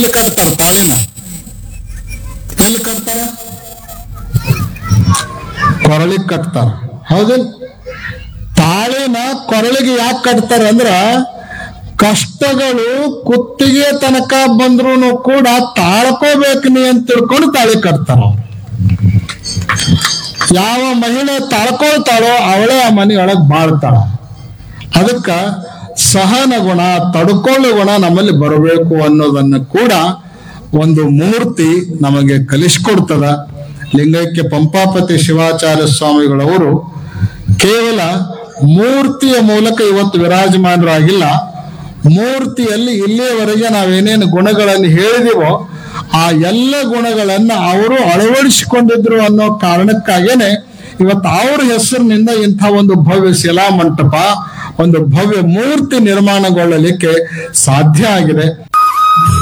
ಕಟ್ತಾರ ತಾಳಿನ ಎಲ್ಲಿ ಕಟ್ತಾರ ಕೊರಳಿಗೆ ಕಟ್ತಾರ ಹೌದಿಲ್ಲ ತಾಳಿನ ಕೊರಳಿಗೆ ಯಾಕೆ ಕಟ್ತಾರ ಅಂದ್ರ ಕಷ್ಟಗಳು ಕುತ್ತಿಗೆ ತನಕ ಬಂದ್ರು ಕೂಡ ತಾಳ್ಕೋಬೇಕು ನೀ ಅಂತ ತಿಳ್ಕೊಂಡು ತಾಳಿ ಕಟ್ತಾರ ಅವ್ರು ಯಾವ ಮಹಿಳೆ ತಾಳ್ಕೊಳ್ತಾಳೋ ಅವಳೇ ಆ ಮನೆಯೊಳಗೆ ಬಾಳ್ತಾಳ ಅದಕ್ಕ ಸಹನ ಗುಣ ತಡ್ಕೊಳ್ಳೋ ಗುಣ ನಮ್ಮಲ್ಲಿ ಬರಬೇಕು ಅನ್ನೋದನ್ನು ಕೂಡ ಒಂದು ಮೂರ್ತಿ ನಮಗೆ ಕಲಿಸ್ಕೊಡ್ತದ ಲಿಂಗೈಕ್ಯ ಪಂಪಾಪತಿ ಶಿವಾಚಾರ್ಯ ಸ್ವಾಮಿಗಳವರು ಕೇವಲ ಮೂರ್ತಿಯ ಮೂಲಕ ಇವತ್ತು ವಿರಾಜಮಾನರಾಗಿಲ್ಲ ಮೂರ್ತಿಯಲ್ಲಿ ಇಲ್ಲಿಯವರೆಗೆ ನಾವೇನೇನು ಗುಣಗಳನ್ನು ಹೇಳಿದೀವೋ ಆ ಎಲ್ಲ ಗುಣಗಳನ್ನ ಅವರು ಅಳವಡಿಸಿಕೊಂಡಿದ್ರು ಅನ್ನೋ ಕಾರಣಕ್ಕಾಗೇನೆ ಇವತ್ತು ಅವ್ರ ಹೆಸರಿನಿಂದ ಇಂಥ ಒಂದು ಭವ್ಯ ಶಿಲಾ ಮಂಟಪ ಒಂದು ಭವ್ಯ ಮೂರ್ತಿ ನಿರ್ಮಾಣಗೊಳ್ಳಲಿಕ್ಕೆ ಸಾಧ್ಯ ಆಗಿದೆ